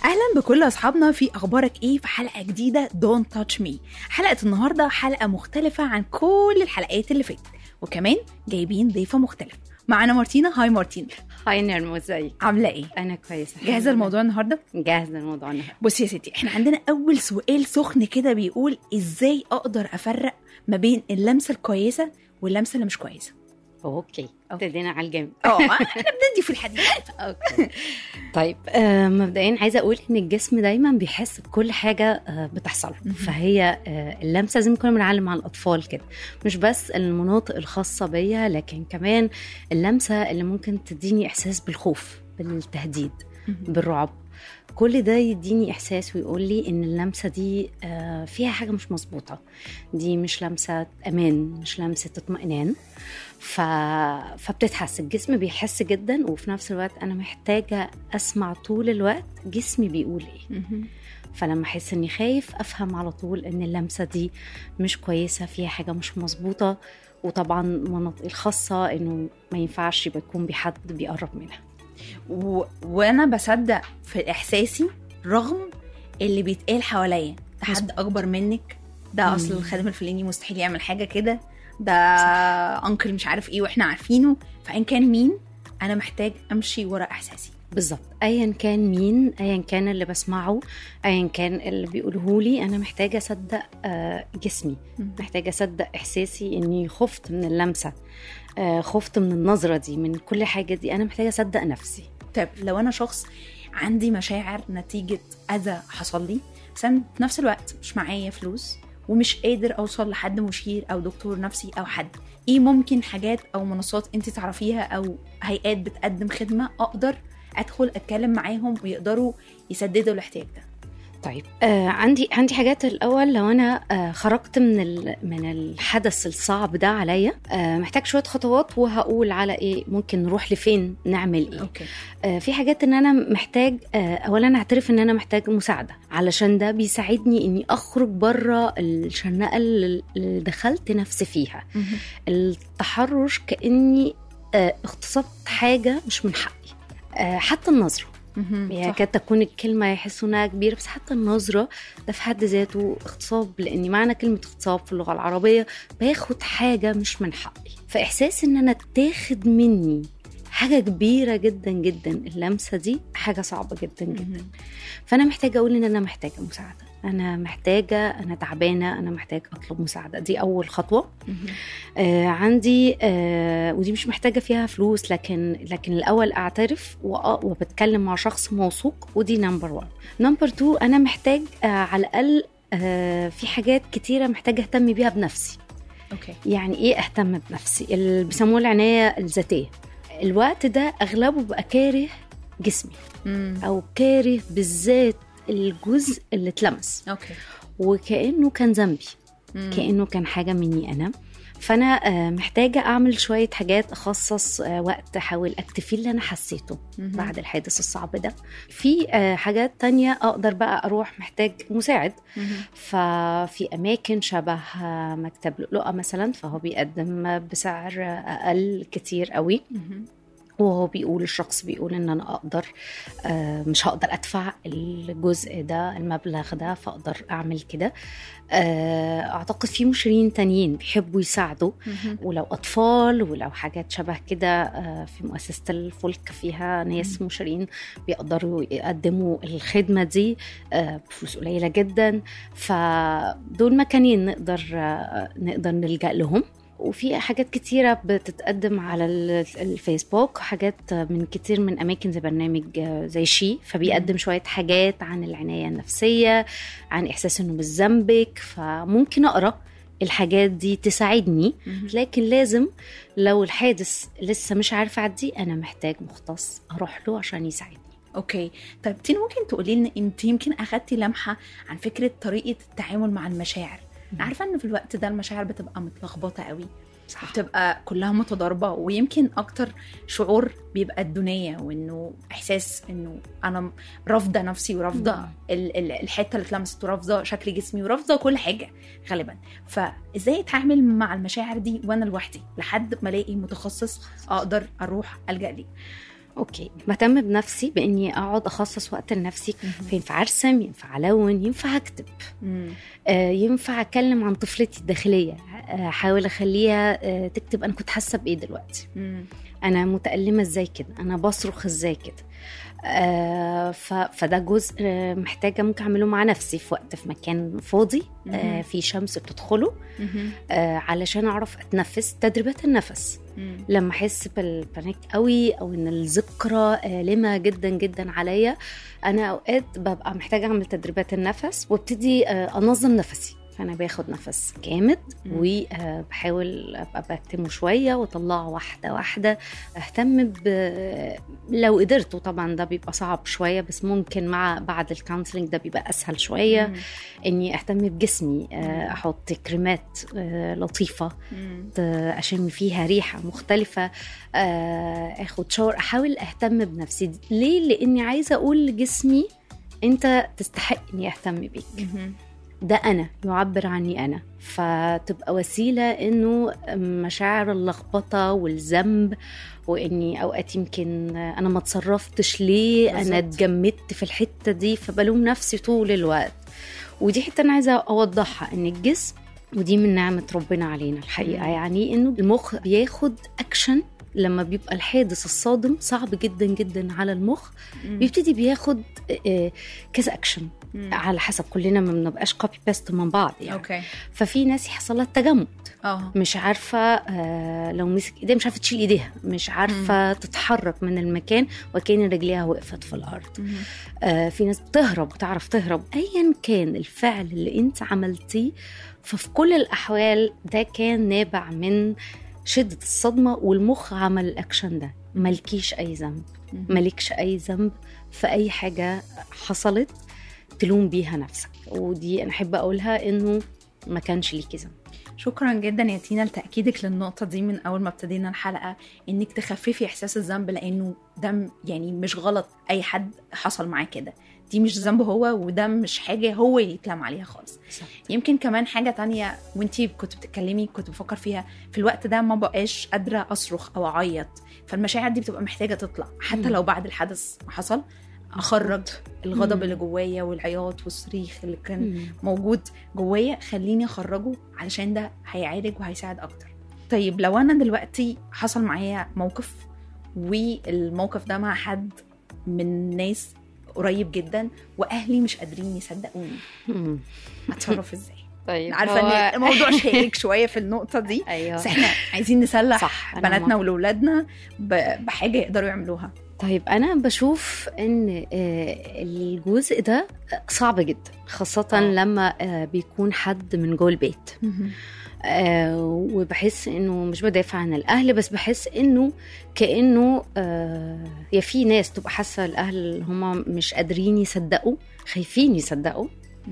اهلا بكل اصحابنا في اخبارك ايه في حلقه جديده دونت تاتش مي حلقه النهارده حلقه مختلفه عن كل الحلقات اللي فاتت وكمان جايبين ضيفه مختلفه معانا مارتينا هاي مارتينا هاي نرمو ازيك عامله ايه انا كويسه جاهزه الموضوع النهارده جاهزه الموضوع النهارده بصي يا ستي احنا عندنا اول سؤال سخن كده بيقول ازاي اقدر افرق ما بين اللمسه الكويسه واللمسه اللي مش كويسه اوكي ابتدينا على الجيم اه احنا بندي في الحديث اوكي طيب آه مبدئيا عايزه اقول ان الجسم دايما بيحس بكل حاجه آه بتحصل له فهي آه اللمسه لازم نكون بنعلم مع الاطفال كده مش بس المناطق الخاصه بيا لكن كمان اللمسه اللي ممكن تديني احساس بالخوف بالتهديد بالرعب كل ده يديني احساس ويقول لي ان اللمسه دي آه، فيها حاجه مش مظبوطه دي مش لمسه امان مش لمسه اطمئنان ف... فبتتحس الجسم بيحس جدا وفي نفس الوقت انا محتاجه اسمع طول الوقت جسمي بيقول ايه فلما احس اني خايف افهم على طول ان اللمسه دي مش كويسه فيها حاجه مش مظبوطه وطبعا مناطقي الخاصه انه ما ينفعش يبقى يكون بحد بيقرب منها و... وانا بصدق في احساسي رغم اللي بيتقال حواليا ده حد اكبر منك ده اصل مم. الخادم الفلاني مستحيل يعمل حاجه كده ده انكل مش عارف ايه واحنا عارفينه فان كان مين انا محتاج امشي ورا احساسي بالظبط ايا كان مين ايا كان اللي بسمعه ايا كان اللي بيقوله لي انا محتاجه اصدق آه، جسمي محتاجه اصدق احساسي اني خفت من اللمسه آه، خفت من النظره دي من كل حاجه دي انا محتاجه اصدق نفسي طيب لو انا شخص عندي مشاعر نتيجه اذى حصل لي بس أنا في نفس الوقت مش معايا فلوس ومش قادر اوصل لحد مشير او دكتور نفسي او حد ايه ممكن حاجات او منصات انت تعرفيها او هيئات بتقدم خدمه اقدر ادخل اتكلم معاهم ويقدروا يسددوا الاحتياج ده طيب آه عندي عندي حاجات الاول لو انا آه خرجت من ال- من الحدث الصعب ده عليا آه محتاج شويه خطوات وهقول على ايه ممكن نروح لفين نعمل ايه اوكي آه، في حاجات ان انا محتاج آه، اولا اعترف ان انا محتاج مساعده علشان ده بيساعدني اني اخرج بره الشنقه اللي اللي دخلت نفسي فيها التحرش كاني آه، اغتصبت حاجه مش من حقي آه، حتى النظره هي صح. قد تكون الكلمة يحسوا انها كبيرة بس حتى النظرة ده في حد ذاته اغتصاب لأن معنى كلمة اغتصاب في اللغة العربية باخد حاجة مش من حقي فإحساس إن أنا تاخد مني حاجة كبيرة جدا جدا اللمسة دي حاجة صعبة جدا جدا مهم. فأنا محتاجة أقول إن أنا محتاجة مساعدة أنا محتاجة أنا تعبانة أنا محتاج أطلب مساعدة دي أول خطوة مهم. آه عندي آه ودي مش محتاجه فيها فلوس لكن لكن الاول اعترف وأ- وبتكلم مع شخص موثوق ودي نمبر 1 نمبر 2 انا محتاج آه على الاقل آه في حاجات كتيره محتاجه اهتم بيها بنفسي اوكي يعني ايه اهتم بنفسي اللي بيسموه العنايه الذاتيه الوقت ده اغلبه بقى كاره جسمي مم. او كاره بالذات الجزء اللي اتلمس اوكي وكانه كان ذنبي مم. كانه كان حاجه مني انا فانا آه، محتاجه اعمل شويه حاجات اخصص آه، وقت احاول اكتفي اللي انا حسيته مهم. بعد الحادث الصعب ده في آه، حاجات تانية اقدر بقى اروح محتاج مساعد مهم. ففي اماكن شبه آه، مكتب لؤلؤه مثلا فهو بيقدم بسعر اقل كتير قوي مهم. وهو بيقول الشخص بيقول ان انا اقدر آه، مش هقدر ادفع الجزء ده المبلغ ده فاقدر اعمل كده آه، اعتقد في مشيرين تانيين بيحبوا يساعدوا مهم. ولو اطفال ولو حاجات شبه كده آه، في مؤسسه الفلك فيها ناس مشيرين بيقدروا يقدموا الخدمه دي آه، بفلوس قليله جدا فدول مكانين نقدر آه، نقدر نلجا لهم وفي حاجات كتيرة بتتقدم على ال- الفيسبوك حاجات من كتير من أماكن زي برنامج آه، زي شي فبيقدم شوية حاجات عن العناية النفسية عن إحساس إنه مش ذنبك فممكن أقرأ الحاجات دي تساعدني مهم. لكن لازم لو الحادث لسه مش عارفة أعديه أنا محتاج مختص أروح له عشان يساعدني اوكي طيب تين ممكن تقولي لنا انت يمكن اخدتي لمحه عن فكره طريقه التعامل مع المشاعر انا عارفه ان في الوقت ده المشاعر بتبقى متلخبطه قوي صح بتبقى كلها متضاربه ويمكن اكتر شعور بيبقى الدونيه وانه احساس انه انا رافضه نفسي ورافضه مم. ال- ال- الحته اللي اتلمست ورافضه شكل جسمي ورافضه كل حاجه غالبا فازاي اتعامل مع المشاعر دي وانا لوحدي لحد ما الاقي متخصص اقدر اروح الجا ليه اوكي بهتم بنفسي باني اقعد اخصص وقت لنفسي فينفع ارسم ينفع الون ينفع اكتب مم. آه، ينفع اتكلم عن طفلتي الداخليه آه، احاول اخليها آه، تكتب انا كنت حاسه بايه دلوقتي مم. انا متألمة ازاي كده انا بصرخ ازاي كده آه ف... فده جزء آه، محتاجة ممكن أعمله مع نفسي في وقت في مكان فاضي آه مهم. في شمس بتدخله مهم. آه علشان أعرف أتنفس تدريبات النفس مم. لما أحس بالبانيك قوي أو إن الذكرى آلمة جدا جدا عليا أنا أوقات ببقى محتاجة أعمل تدريبات النفس وابتدي آه أنظم نفسي فأنا باخد نفس جامد مم. وبحاول ابقى بكتمه شويه واطلعه واحده واحده اهتم ب لو قدرت وطبعا ده بيبقى صعب شويه بس ممكن مع بعد الكونسلنج ده بيبقى اسهل شويه مم. اني اهتم بجسمي آه، احط كريمات آه، لطيفه مم. آه، اشم فيها ريحه مختلفه آه، اخد شاور احاول اهتم بنفسي ليه لاني عايزه اقول لجسمي انت تستحق اني اهتم بيك مهم. ده انا يعبر عني انا فتبقى وسيله انه مشاعر اللخبطه والذنب واني اوقات يمكن انا ما اتصرفتش ليه انا بالظبط. اتجمدت في الحته دي فبلوم نفسي طول الوقت ودي حته انا عايزه اوضحها ان الجسم ودي من نعمه ربنا علينا الحقيقه مم. يعني انه المخ بياخد اكشن لما بيبقى الحادث الصادم صعب جدا جدا على المخ مم. بيبتدي بياخد آه، كذا اكشن مم. على حسب كلنا ما بنبقاش كوبي بيست من بعض يعني اوكي ففي ناس يحصل لها تجمد اه مش عارفه آه لو مسك ايديها مش عارفه تشيل ايديها مش عارفه تتحرك من المكان وكان رجليها وقفت في الارض مهم. آه في ناس بتهرب بتعرف تهرب ايا كان الفعل اللي انت عملتيه ففي كل الاحوال ده كان نابع من شده الصدمه والمخ عمل الاكشن ده مالكيش اي ذنب مهم. مالكش اي ذنب في اي حاجه حصلت تلوم بيها نفسك ودي انا احب اقولها انه ما كانش ليكي ذنب شكرا جدا يا تينا لتاكيدك للنقطه دي من اول ما ابتدينا الحلقه انك تخففي احساس الذنب لانه ده م- يعني مش غلط اي حد حصل معاه كده دي مش ذنبه هو وده مش حاجه هو يتلام عليها خالص يمكن كمان حاجه تانية وانتي كنت بتتكلمي كنت بفكر فيها في الوقت ده ما بقاش قادره اصرخ او اعيط فالمشاعر دي بتبقى محتاجه تطلع حتى مم. لو بعد الحدث ما حصل اخرج الغضب مم. اللي جوايا والعياط والصريخ اللي كان مم. موجود جوايا خليني اخرجه علشان ده هيعالج وهيساعد اكتر طيب لو انا دلوقتي حصل معايا موقف والموقف ده مع حد من ناس قريب جدا واهلي مش قادرين يصدقوني مم. اتصرف ازاي طيب عارفه ان الموضوع شائك شويه في النقطه دي ايوه بس احنا عايزين نسلح صح أنا بناتنا موافقة. ولولادنا ب- بحاجه يقدروا يعملوها طيب انا بشوف ان آه، الجزء ده صعب جدا خاصة آه. لما آه، بيكون حد من جوه البيت آه، وبحس انه مش بدافع عن الاهل بس بحس انه كانه آه، يا في ناس تبقى حاسه الاهل هم مش قادرين يصدقوا خايفين يصدقوا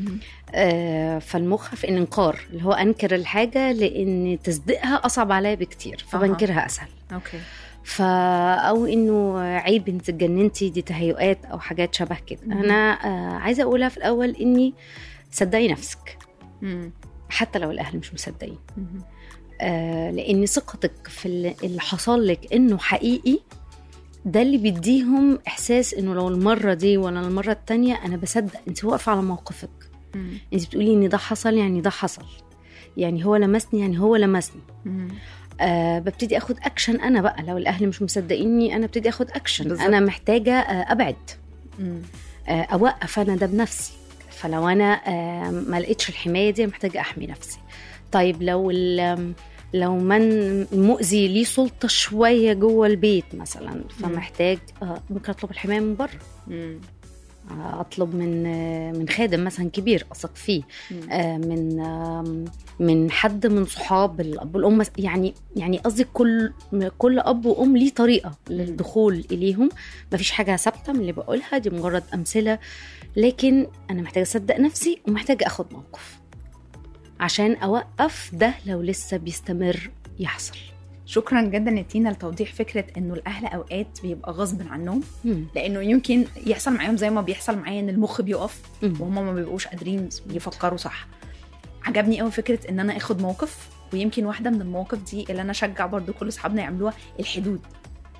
آه، فالمخ في الانكار اللي هو انكر الحاجه لان تصديقها اصعب عليا بكتير فبنكرها اسهل اوكي فا او انه عيب انت اتجننتي دي تهيؤات او حاجات شبه كده مهم. انا آه، عايزه اقولها في الاول اني صدقي نفسك مم. حتى لو الاهل مش مصدقين مم. آه، لان ثقتك في اللي- اللي حصل لك انه حقيقي ده اللي بيديهم احساس انه لو المره دي ولا المره التانية انا بصدق انت واقفه على موقفك مم. انت بتقولي ان ده حصل يعني ده حصل يعني هو لمسني يعني هو لمسني مم. أه ببتدي اخد اكشن انا بقى لو الاهل مش مصدقيني انا ابتدي اخد اكشن بالظبط. انا محتاجه آه، ابعد مم. آه، اوقف انا ده بنفسي فلو انا آه، ما لقيتش الحمايه دي محتاجه احمي نفسي طيب لو ال- لو من المؤذي ليه سلطه شويه جوه البيت مثلا فمحتاج آه، ممكن اطلب الحمايه من بره مم. آه، اطلب من آه، من خادم مثلا كبير اثق فيه مم. آه، من آم، من حد من صحاب الاب والام يعني يعني قصدي كل كل اب وام ليه طريقه للدخول اليهم مفيش حاجه ثابته من اللي بقولها دي مجرد امثله لكن انا محتاجه اصدق نفسي ومحتاجه اخد موقف عشان اوقف ده لو لسه بيستمر يحصل شكرا جدا يا تينا لتوضيح فكره انه الاهل اوقات بيبقى غصب عنهم مم. لانه يمكن يحصل معاهم زي ما بيحصل معايا ان المخ بيقف مم. وهم ما بيبقوش قادرين يفكروا صح عجبني قوي فكره ان انا اخد موقف ويمكن واحده من المواقف دي اللي انا اشجع برضو كل اصحابنا يعملوها الحدود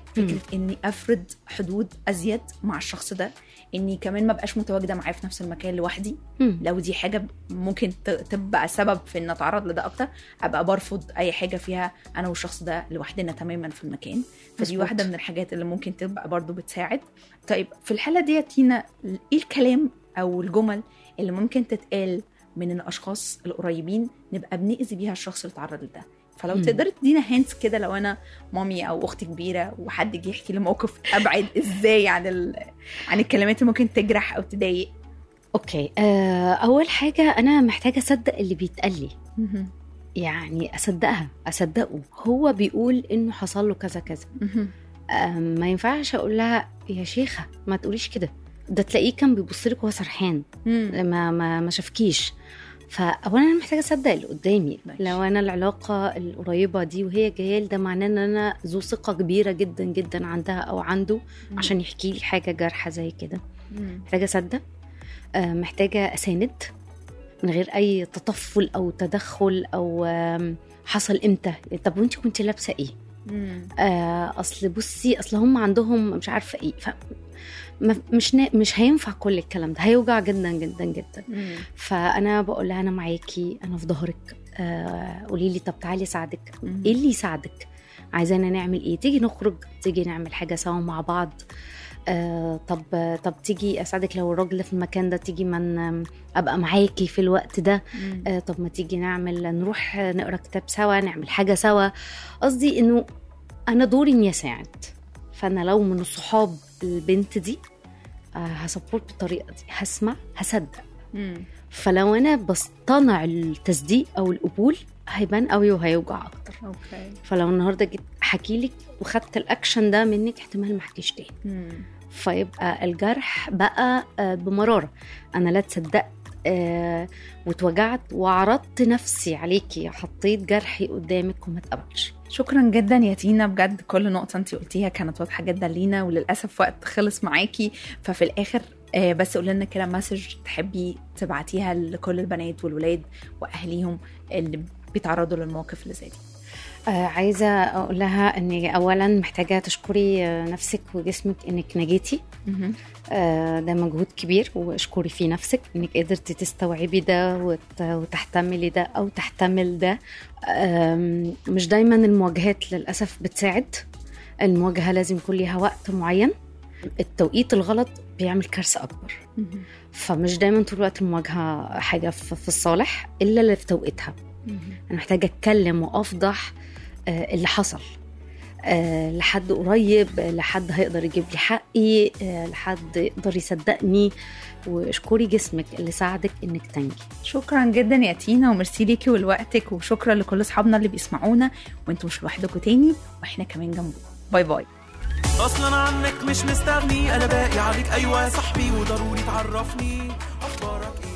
فكره اني افرض حدود ازيد مع الشخص ده اني كمان ما بقاش متواجده معاه في نفس المكان لوحدي مم. لو دي حاجه ممكن ت- تبقى سبب في ان اتعرض لده اكتر ابقى برفض اي حاجه فيها انا والشخص ده لوحدنا تماما في المكان فدي مظبوط. واحده من الحاجات اللي ممكن تبقى برضو بتساعد طيب في الحاله دي يا تينا ايه الكلام او الجمل اللي ممكن تتقال من الاشخاص القريبين نبقى بنأذي بيها الشخص اللي اتعرض لده فلو مم. تقدري تدينا هنت كده لو انا مامي او اختي كبيره وحد جه يحكي لي موقف ابعد ازاي عن ال... عن الكلمات اللي ممكن تجرح او تضايق اوكي آه، اول حاجه انا محتاجه اصدق اللي بيتقال لي يعني اصدقها اصدقه هو بيقول انه حصل له كذا كذا آم، ما ينفعش اقول لها يا شيخه ما تقوليش كده ده تلاقيه كان بيبص لك وهو سرحان ما ما ما شافكيش فاولا انا محتاجه اصدق اللي قدامي ماشي. لو انا العلاقه القريبه دي وهي جايه لي، ده معناه ان انا ذو ثقه كبيره جدا جدا عندها او عنده عشان يحكي لي حاجه جارحه زي كده محتاجه اصدق آه، محتاجه اساند من غير اي تطفل او تدخل او آم، حصل امتى طب وانت كنت لابسه ايه آه اصل بصي اصل هم عندهم مش عارفه ايه ف ما- مش نا... مش هينفع كل الكلام ده هيوجع جدا جدا جدا فانا بقول لها انا معاكي انا في ظهرك آه قولي لي طب تعالي اساعدك ايه اللي يساعدك عايزانا نعمل ايه تيجي نخرج تيجي نعمل حاجه سوا مع بعض آه طب طب تيجي اساعدك لو الراجل في المكان ده تيجي من ابقى معاكي في الوقت ده آه طب ما تيجي نعمل نروح نقرا كتاب سوا نعمل حاجه سوا قصدي انه انا دوري اني اساعد فانا لو من صحاب البنت دي آه هسبورت بالطريقه دي هسمع هصدق فلو انا بصطنع التصديق او القبول هيبان قوي وهيوجع اكتر اوكي فلو النهارده جيت احكي لك وخدت الاكشن ده منك احتمال ما احكيش تاني فيبقى الجرح بقى آه، بمرارة أنا لا تصدقت آه، واتوجعت وعرضت نفسي عليكي حطيت جرحي قدامك وما اتقبلش شكرا جدا يا تينا بجد كل نقطة انت قلتيها كانت واضحة جدا لينا وللأسف وقت خلص معاكي ففي الآخر آه، بس قولي لنا كده مسج تحبي تبعتيها لكل البنات والولاد وأهليهم اللي بيتعرضوا للمواقف اللي زي دي آه، عايزة أقول لها إن أولا محتاجة تشكري آه، نفسك وجسمك إنك نجيتي آه، ده مجهود كبير واشكري في نفسك انك قدرتي تستوعبي ده وت- وتحتملي ده او تحتمل ده آم، مش دايما المواجهات للاسف بتساعد المواجهه لازم يكون ليها وقت معين التوقيت الغلط بيعمل كارثه اكبر فمش دايما طول الوقت المواجهه حاجه في في الصالح الا اللي في توقيتها انا محتاجه اتكلم وافضح آه، اللي حصل آه، لحد قريب آه، لحد هيقدر يجيب لي حقي آه، لحد يقدر يصدقني واشكري جسمك اللي ساعدك انك تنجي شكرا جدا يا تينا وميرسي ليكي ولوقتك وشكرا لكل اصحابنا اللي بيسمعونا وانتوا مش لوحدكم تاني واحنا كمان جنبكم باي باي اصلا عنك مش مستغني انا باقي عليك ايوه يا صاحبي وضروري تعرفني اخبارك ايه